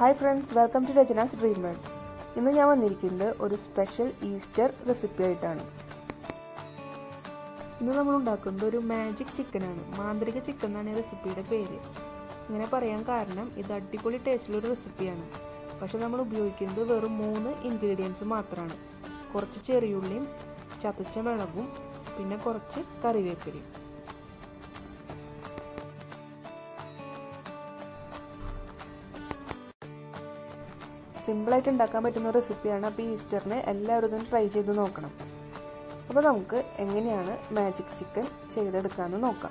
hi friends welcome to Rachana's dream world ഇന്ന് ഞാൻ വന്നിരിക്കുന്നത് ഒരു സ്പെഷ്യൽ ഈസ്റ്റർ റെസിപ്പി ആയിട്ടാണ് ഇന്ന് നമ്മൾ ഉണ്ടാക്കുന്നത് ഒരു മാജിക് ചിക്കനാണ് മാന്ത്രിക ചിക്കൻ എന്നാണ് ഈ റെസിപ്പിയുടെ പേര് ഇങ്ങനെ പറയാൻ കാരണം ഇത് അടിപൊളി ടേസ്റ്റുള്ള ഒരു റെസിപ്പിയാണ് പക്ഷെ നമ്മൾ ഉപയോഗിക്കുന്നത് വെറും മൂന്ന് ഇൻഗ്രീഡിയൻസ് മാത്രമാണ് കുറച്ച് ചെറിയുള്ളിയും ചതച്ച മുളകും പിന്നെ കുറച്ച് കറിവേപ്പിലയും സിമ്പിളായിട്ട് ഉണ്ടാക്കാൻ പറ്റുന്ന റെസിപ്പിയാണ് അപ്പോൾ ഈസ്റ്ററിന് എല്ലാവരും ഇതൊന്ന് ട്രൈ ചെയ്ത് നോക്കണം അപ്പോൾ നമുക്ക് എങ്ങനെയാണ് മാജിക് ചിക്കൻ ചെയ്തെടുക്കാമെന്ന് നോക്കാം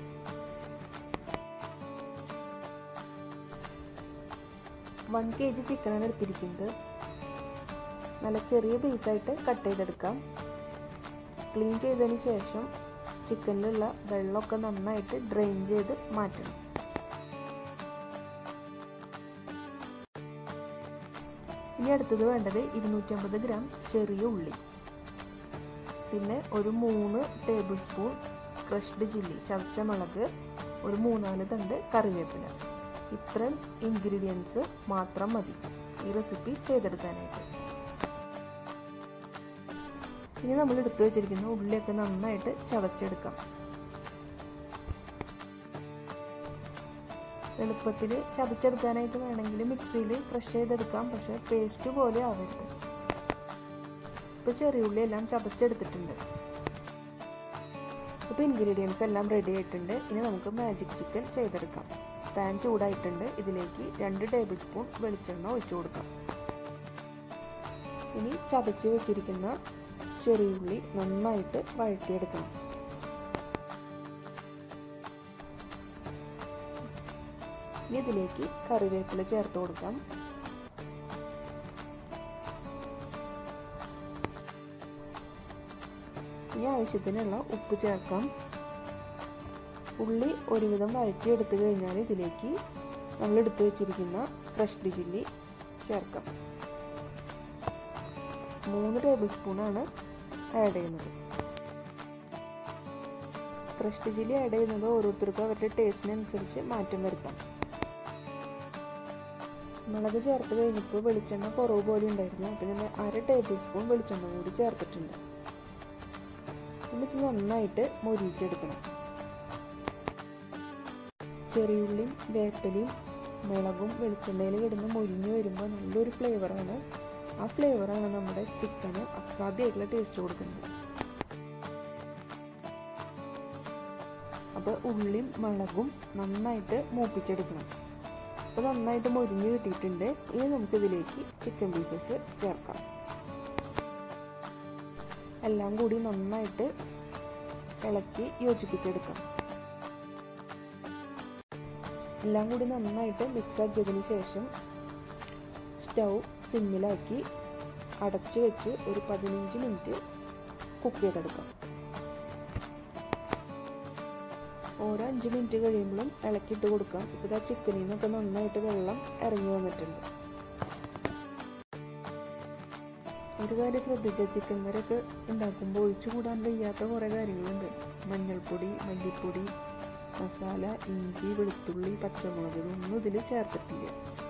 വൺ കെ ജി ചിക്കനാണ് എടുത്തിരിക്കുന്നത് നല്ല ചെറിയ പീസായിട്ട് കട്ട് ചെയ്തെടുക്കാം ക്ലീൻ ചെയ്തതിന് ശേഷം ചിക്കനിലുള്ള വെള്ളമൊക്കെ നന്നായിട്ട് ഡ്രെയിൻ ചെയ്ത് മാറ്റണം ഇനി അടുത്തത് വേണ്ടത് ഇരുന്നൂറ്റമ്പത് ഗ്രാം ചെറിയ ഉള്ളി പിന്നെ ഒരു മൂന്ന് ടേബിൾ സ്പൂൺ ക്രഷ്ഡ് ചില്ലി ചതച്ച മുളക് ഒരു മൂന്നാല് തണ്ട് കറിവേപ്പില ഇത്രയും ഇൻഗ്രീഡിയൻസ് മാത്രം മതി ഈ റെസിപ്പി ചെയ്തെടുക്കാനായിട്ട് ഇനി നമ്മൾ എടുത്തു വെച്ചിരിക്കുന്ന ഉള്ളിയൊക്കെ നന്നായിട്ട് ചതച്ചെടുക്കാം എളുപ്പത്തിൽ ചതച്ചെടുക്കാനായിട്ട് വേണമെങ്കിൽ മിക്സിയിൽ ക്രഷ് ചെയ്തെടുക്കാം പക്ഷെ പേസ്റ്റ് പോലെ ആവരുത് ഇപ്പോൾ ചെറിയുള്ളി എല്ലാം ചതച്ചെടുത്തിട്ടുണ്ട് ഇപ്പോൾ ഇൻഗ്രീഡിയൻസ് എല്ലാം റെഡി ആയിട്ടുണ്ട് ഇനി നമുക്ക് മാജിക് ചിക്കൻ ചെയ്തെടുക്കാം പാൻ ചൂടായിട്ടുണ്ട് ഇതിലേക്ക് രണ്ട് ടേബിൾ സ്പൂൺ വെളിച്ചെണ്ണ ഒഴിച്ചു കൊടുക്കാം ഇനി ചതച്ച് വെച്ചിരിക്കുന്ന ചെറിയുള്ളി നന്നായിട്ട് വഴറ്റിയെടുക്കണം ഇനി ഇതിലേക്ക് കറിവേപ്പില ചേർത്ത് കൊടുക്കാം ഇനി ആവശ്യത്തിനുള്ള ഉപ്പ് ചേർക്കാം ഉള്ളി ഒരുവിധം വഴറ്റിയെടുത്തു കഴിഞ്ഞാൽ ഇതിലേക്ക് നമ്മൾ എടുത്തു വെച്ചിരിക്കുന്ന ക്രഷ്ഡ് ചില്ലി ചേർക്കാം മൂന്ന് ടേബിൾ സ്പൂണാണ് ആഡ് ചെയ്യുന്നത് ക്രഷ്ഡ് ചില്ലി ആഡ് ചെയ്യുന്നത് ഓരോരുത്തർക്കും അവരുടെ ടേസ്റ്റിനനുസരിച്ച് മാറ്റം വരുത്താം മുളക് ചേർത്ത് കഴിഞ്ഞപ്പോൾ വെളിച്ചെണ്ണ കുറവ് പോലെ ഉണ്ടായിരുന്നു അപ്പം ഞാൻ അര ടേബിൾ സ്പൂൺ വെളിച്ചെണ്ണ കൂടി ചേർത്തിട്ടുണ്ട് എന്നിട്ട് നന്നായിട്ട് മൊരിയിച്ചെടുക്കണം ചെറിയുള്ളിയും വേപ്പലയും മുളകും വെളിച്ചെണ്ണയിൽ കിടന്ന് മൊരിഞ്ഞ് വരുമ്പോൾ നല്ലൊരു ഫ്ലേവറാണ് ആ ഫ്ലേവറാണ് നമ്മുടെ ചിക്കന് അസാധ്യമായിട്ടുള്ള ടേസ്റ്റ് കൊടുക്കുന്നത് അപ്പോൾ ഉള്ളിയും മുളകും നന്നായിട്ട് മൂപ്പിച്ചെടുക്കണം അപ്പോൾ നന്നായിട്ട് മൊരിഞ്ഞ് കിട്ടിയിട്ടുണ്ട് ഇനി നമുക്കിതിലേക്ക് ചിക്കൻ പീസസ് ചേർക്കാം എല്ലാം കൂടി നന്നായിട്ട് ഇളക്കി യോജിപ്പിച്ചെടുക്കാം എല്ലാം കൂടി നന്നായിട്ട് മിക്സ് ആക്കിയതിന് ശേഷം സ്റ്റൗ സിമ്മിലാക്കി അടച്ചു വെച്ച് ഒരു പതിനഞ്ച് മിനിറ്റ് കുക്ക് ചെയ്തെടുക്കാം ഓരോ അഞ്ച് മിനിറ്റ് കഴിയുമ്പോഴും ഇളക്കിയിട്ട് കൊടുക്കാം ഇപ്പോൾ ആ ചിക്കനിൽ നിന്നൊക്കെ നന്നായിട്ട് വെള്ളം ഇറങ്ങി വന്നിട്ടുണ്ട് ഒരു കാര്യം ശ്രദ്ധിക്കുക ചിക്കൻ കറിയൊക്കെ ഉണ്ടാക്കുമ്പോൾ ഒഴിച്ചു കൂടാൻ വയ്യാത്ത കുറേ കാര്യങ്ങളുണ്ട് മഞ്ഞൾപ്പൊടി മല്ലിപ്പൊടി മസാല ഇഞ്ചി വെളുത്തുള്ളി പച്ചമുളക് ഇതൊന്നും ഇതിൽ ചേർത്തിട്ടില്ല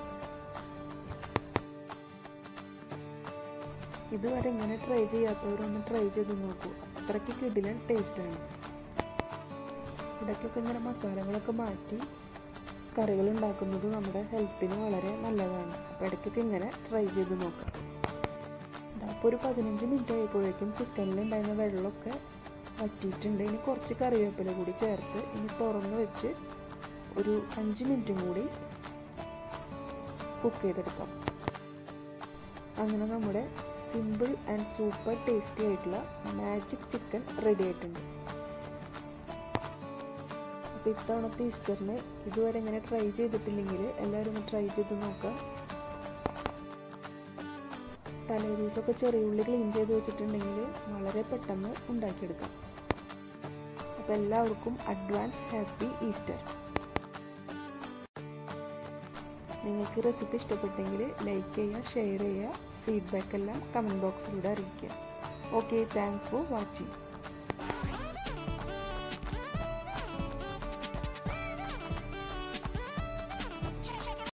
ഇതുവരെ ഇങ്ങനെ ട്രൈ ചെയ്യാത്തവരൊന്ന് ട്രൈ ചെയ്ത് നോക്കൂ അത്രയ്ക്ക് കിടിലൻ ടേസ്റ്റാണ് ഇടയ്ക്കൊക്കെ ഇങ്ങനെ മസാലകളൊക്കെ മാറ്റി കറികൾ ഉണ്ടാക്കുന്നത് നമ്മുടെ ഹെൽത്തിന് വളരെ നല്ലതാണ് അപ്പോൾ ഇടയ്ക്കൊക്കെ ഇങ്ങനെ ട്രൈ ചെയ്ത് നോക്കാം അപ്പോൾ ഒരു പതിനഞ്ച് മിനിറ്റ് ആയപ്പോഴേക്കും ചിക്കനിലുണ്ടായിരുന്ന വെള്ളമൊക്കെ വറ്റിയിട്ടുണ്ട് ഇനി കുറച്ച് കറിവേപ്പില കൂടി ചേർത്ത് ഇനി തുറന്ന് വെച്ച് ഒരു അഞ്ച് മിനിറ്റും കൂടി കുക്ക് ചെയ്തെടുക്കാം അങ്ങനെ നമ്മുടെ സിമ്പിൾ ആൻഡ് സൂപ്പർ ടേസ്റ്റി ആയിട്ടുള്ള മാജിക് ചിക്കൻ റെഡി ആയിട്ടുണ്ട് അപ്പോൾ ഇത്തവണത്തെ ഈസ്റ്ററിന് ഇതുവരെ ഇങ്ങനെ ട്രൈ ചെയ്തിട്ടില്ലെങ്കിൽ എല്ലാവരും ഒന്ന് ട്രൈ ചെയ്ത് നോക്കാം തലേ ദിവസമൊക്കെ ചെറിയ ഉള്ളി ക്ലീൻ ചെയ്ത് വെച്ചിട്ടുണ്ടെങ്കിൽ വളരെ പെട്ടെന്ന് ഉണ്ടാക്കിയെടുക്കാം അപ്പോൾ എല്ലാവർക്കും അഡ്വാൻസ് ഹാപ്പി ഈസ്റ്റർ നിങ്ങൾക്ക് റെസിപ്പി ഇഷ്ടപ്പെട്ടെങ്കിൽ ലൈക്ക് ചെയ്യുക ഷെയർ ചെയ്യുക ഫീഡ്ബാക്ക് എല്ലാം കമൻറ്റ് ബോക്സിലൂടെ അറിയിക്കുക ഓക്കെ താങ്ക്സ് ഫോർ വാച്ചിങ്